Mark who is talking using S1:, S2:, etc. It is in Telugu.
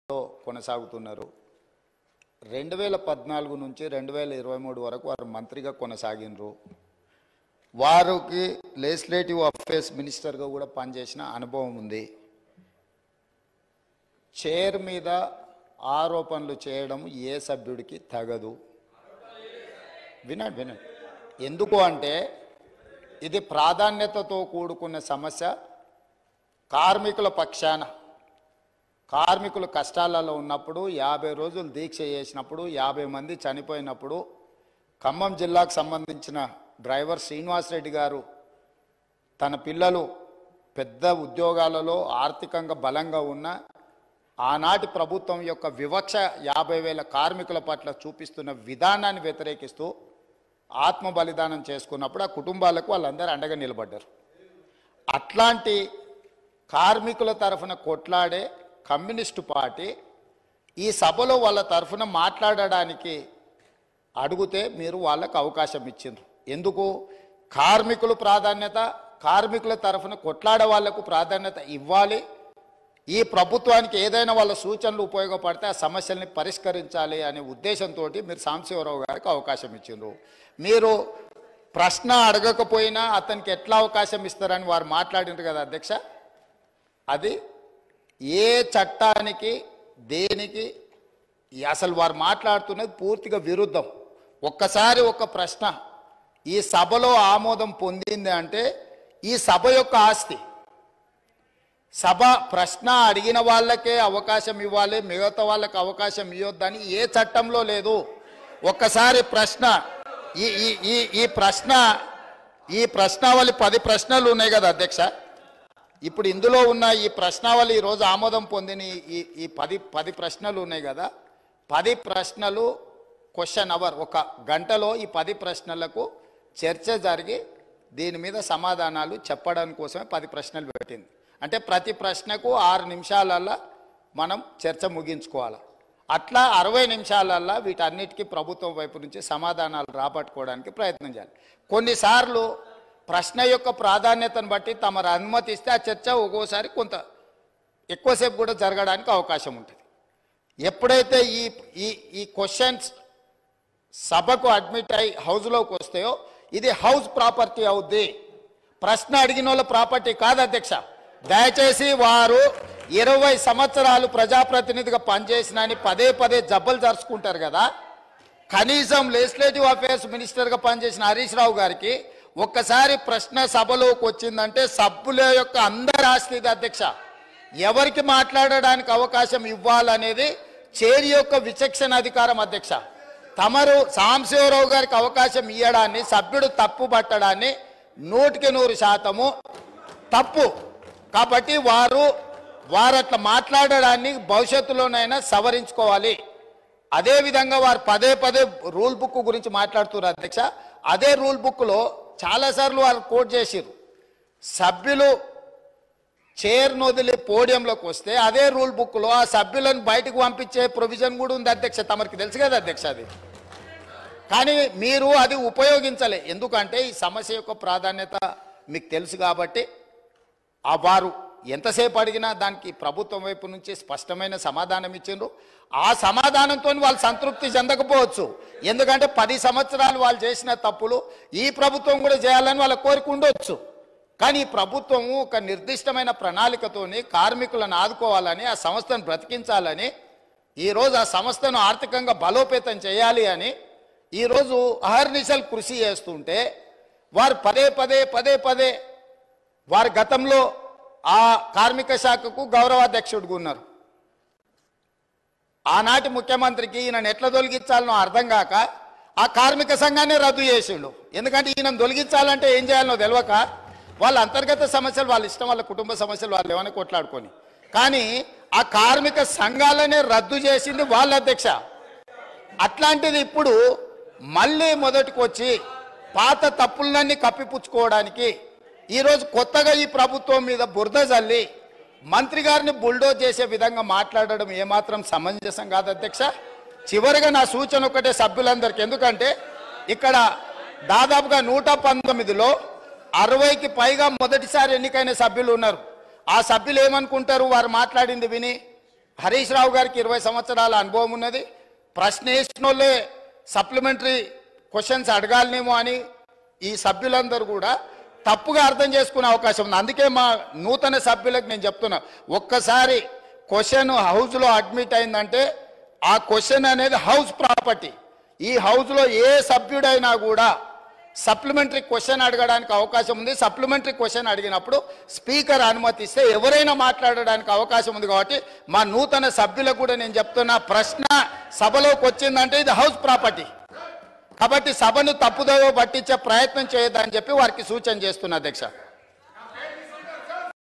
S1: లో కొనసాగుతున్నారు రెండు వేల పద్నాలుగు నుంచి రెండు వేల ఇరవై మూడు వరకు వారు మంత్రిగా కొనసాగినరు వారికి లెజిస్లేటివ్ అఫేర్స్ మినిస్టర్గా కూడా పనిచేసిన అనుభవం ఉంది చైర్ మీద ఆరోపణలు చేయడం ఏ సభ్యుడికి తగదు వినండి వినండి ఎందుకు అంటే ఇది ప్రాధాన్యతతో కూడుకున్న సమస్య కార్మికుల పక్షాన కార్మికులు కష్టాలలో ఉన్నప్పుడు యాభై రోజులు దీక్ష చేసినప్పుడు యాభై మంది చనిపోయినప్పుడు ఖమ్మం జిల్లాకు సంబంధించిన డ్రైవర్ శ్రీనివాసరెడ్డి గారు తన పిల్లలు పెద్ద ఉద్యోగాలలో ఆర్థికంగా బలంగా ఉన్న ఆనాటి ప్రభుత్వం యొక్క వివక్ష యాభై వేల కార్మికుల పట్ల చూపిస్తున్న విధానాన్ని వ్యతిరేకిస్తూ ఆత్మ బలిదానం చేసుకున్నప్పుడు ఆ కుటుంబాలకు వాళ్ళందరూ అండగా నిలబడ్డారు అట్లాంటి కార్మికుల తరఫున కొట్లాడే కమ్యూనిస్టు పార్టీ ఈ సభలో వాళ్ళ తరఫున మాట్లాడడానికి అడిగితే మీరు వాళ్ళకు అవకాశం ఇచ్చిండ్రు ఎందుకు కార్మికులు ప్రాధాన్యత కార్మికుల తరఫున కొట్లాడే వాళ్లకు ప్రాధాన్యత ఇవ్వాలి ఈ ప్రభుత్వానికి ఏదైనా వాళ్ళ సూచనలు ఉపయోగపడితే ఆ సమస్యల్ని పరిష్కరించాలి అనే ఉద్దేశంతో మీరు సాంబశివరావు గారికి అవకాశం ఇచ్చిండ్రు మీరు ప్రశ్న అడగకపోయినా అతనికి ఎట్లా అవకాశం ఇస్తారని వారు మాట్లాడినారు కదా అధ్యక్ష అది ఏ చట్టానికి దేనికి ఈ అసలు వారు మాట్లాడుతున్నది పూర్తిగా విరుద్ధం ఒక్కసారి ఒక ప్రశ్న ఈ సభలో ఆమోదం పొందింది అంటే ఈ సభ యొక్క ఆస్తి సభ ప్రశ్న అడిగిన వాళ్ళకే అవకాశం ఇవ్వాలి మిగతా వాళ్ళకి అవకాశం ఇవ్వద్దని ఏ చట్టంలో లేదు ఒక్కసారి ప్రశ్న ఈ ఈ ఈ ఈ ప్రశ్న ఈ ప్రశ్నావళి పది ప్రశ్నలు ఉన్నాయి కదా అధ్యక్ష ఇప్పుడు ఇందులో ఉన్న ఈ ప్రశ్నావళి ఈరోజు ఆమోదం పొందిన ఈ- ఈ ఈ పది పది ప్రశ్నలు ఉన్నాయి కదా పది ప్రశ్నలు క్వశ్చన్ అవర్ ఒక గంటలో ఈ పది ప్రశ్నలకు చర్చ జరిగి దీని మీద సమాధానాలు చెప్పడం కోసమే పది ప్రశ్నలు పెట్టింది అంటే ప్రతి ప్రశ్నకు ఆరు నిమిషాలల్లో మనం చర్చ ముగించుకోవాలి అట్లా అరవై నిమిషాలల్లో వీటన్నిటికీ ప్రభుత్వం వైపు నుంచి సమాధానాలు రాబట్టుకోవడానికి ప్రయత్నం చేయాలి కొన్నిసార్లు ప్రశ్న యొక్క ప్రాధాన్యతను బట్టి తమరు అనుమతిస్తే ఆ చర్చ ఒక్కోసారి కొంత ఎక్కువసేపు కూడా జరగడానికి అవకాశం ఉంటుంది ఎప్పుడైతే ఈ ఈ ఈ క్వశ్చన్స్ సభకు అడ్మిట్ అయి హౌస్లోకి వస్తాయో ఇది హౌస్ ప్రాపర్టీ అవుద్ది ప్రశ్న అడిగిన వాళ్ళ ప్రాపర్టీ కాదు అధ్యక్ష దయచేసి వారు ఇరవై సంవత్సరాలు ప్రజాప్రతినిధిగా పనిచేసిన అని పదే పదే జబ్బలు జరుచుకుంటారు కదా కనీసం లెజిస్లేటివ్ అఫేర్స్ మినిస్టర్గా పనిచేసిన హరీష్ రావు గారికి ఒక్కసారి ప్రశ్న సభలోకి వచ్చిందంటే సభ్యుల యొక్క అందరి ఆస్తి ఇది అధ్యక్ష ఎవరికి మాట్లాడడానికి అవకాశం ఇవ్వాలనేది చేరి యొక్క విచక్షణ అధికారం అధ్యక్ష తమరు సాంబశివరావు గారికి అవకాశం ఇవ్వడాన్ని సభ్యుడు తప్పు పట్టడాన్ని నూటికి నూరు శాతము తప్పు కాబట్టి వారు వారు అట్లా మాట్లాడడాన్ని భవిష్యత్తులోనైనా సవరించుకోవాలి అదే విధంగా వారు పదే పదే రూల్ బుక్ గురించి మాట్లాడుతున్నారు అధ్యక్ష అదే రూల్ బుక్లో చాలాసార్లు వారు కోట్ చేసిర్రు సభ్యులు చైర్ వదిలి పోడియంలోకి వస్తే అదే రూల్ బుక్లో ఆ సభ్యులను బయటకు పంపించే ప్రొవిజన్ కూడా ఉంది అధ్యక్ష తమరికి తెలుసు కదా అధ్యక్ష అది కానీ మీరు అది ఉపయోగించలే ఎందుకంటే ఈ సమస్య యొక్క ప్రాధాన్యత మీకు తెలుసు కాబట్టి ఆ వారు ఎంతసేపు అడిగినా దానికి ప్రభుత్వం వైపు నుంచి స్పష్టమైన సమాధానం ఇచ్చిండ్రు ఆ సమాధానంతో వాళ్ళు సంతృప్తి చెందకపోవచ్చు ఎందుకంటే పది సంవత్సరాలు వాళ్ళు చేసిన తప్పులు ఈ ప్రభుత్వం కూడా చేయాలని వాళ్ళ కోరిక ఉండొచ్చు కానీ ఈ ప్రభుత్వము ఒక నిర్దిష్టమైన ప్రణాళికతోని కార్మికులను ఆదుకోవాలని ఆ సంస్థను బ్రతికించాలని ఈరోజు ఆ సంస్థను ఆర్థికంగా బలోపేతం చేయాలి అని ఈరోజు అహర్నిశలు కృషి చేస్తుంటే వారు పదే పదే పదే పదే వారి గతంలో ఆ కార్మిక శాఖకు గౌరవాధ్యక్షుడిగా ఉన్నారు ఆనాటి ముఖ్యమంత్రికి ఈయన ఎట్లా తొలగించాలనో అర్థం కాక ఆ కార్మిక సంఘాన్ని రద్దు చేసిండు ఎందుకంటే ఈయన తొలగించాలంటే ఏం చేయాలనో తెలియక వాళ్ళ అంతర్గత సమస్యలు వాళ్ళ ఇష్టం వాళ్ళ కుటుంబ సమస్యలు వాళ్ళు ఏమైనా కొట్లాడుకొని కానీ ఆ కార్మిక సంఘాలనే రద్దు చేసింది వాళ్ళ అధ్యక్ష అట్లాంటిది ఇప్పుడు మళ్ళీ మొదటికి వచ్చి పాత తప్పులన్నీ కప్పిపుచ్చుకోవడానికి ఈరోజు కొత్తగా ఈ ప్రభుత్వం మీద బురద జల్లి మంత్రి గారిని బుల్డోజ్ చేసే విధంగా మాట్లాడడం ఏమాత్రం సమంజసం కాదు అధ్యక్ష చివరిగా నా సూచన ఒకటే సభ్యులందరికీ ఎందుకంటే ఇక్కడ దాదాపుగా నూట పంతొమ్మిదిలో అరవైకి పైగా మొదటిసారి ఎన్నికైన సభ్యులు ఉన్నారు ఆ సభ్యులు ఏమనుకుంటారు వారు మాట్లాడింది విని హరీష్ రావు గారికి ఇరవై సంవత్సరాల అనుభవం ఉన్నది ప్రశ్న వేసిన వాళ్ళే సప్లిమెంటరీ క్వశ్చన్స్ అడగాలనేమో అని ఈ సభ్యులందరూ కూడా తప్పుగా అర్థం చేసుకునే అవకాశం ఉంది అందుకే మా నూతన సభ్యులకు నేను చెప్తున్నా ఒక్కసారి క్వశ్చన్ హౌస్లో అడ్మిట్ అయిందంటే ఆ క్వశ్చన్ అనేది హౌస్ ప్రాపర్టీ ఈ హౌస్లో ఏ సభ్యుడైనా కూడా సప్లిమెంటరీ క్వశ్చన్ అడగడానికి అవకాశం ఉంది సప్లిమెంటరీ క్వశ్చన్ అడిగినప్పుడు స్పీకర్ అనుమతిస్తే ఎవరైనా మాట్లాడడానికి అవకాశం ఉంది కాబట్టి మా నూతన సభ్యులకు కూడా నేను చెప్తున్నా ప్రశ్న సభలోకి వచ్చిందంటే ఇది హౌస్ ప్రాపర్టీ కాబట్టి సభను తప్పుదోవ పట్టించే ప్రయత్నం చేయొద్దని చెప్పి వారికి సూచన చేస్తున్నా అధ్యక్ష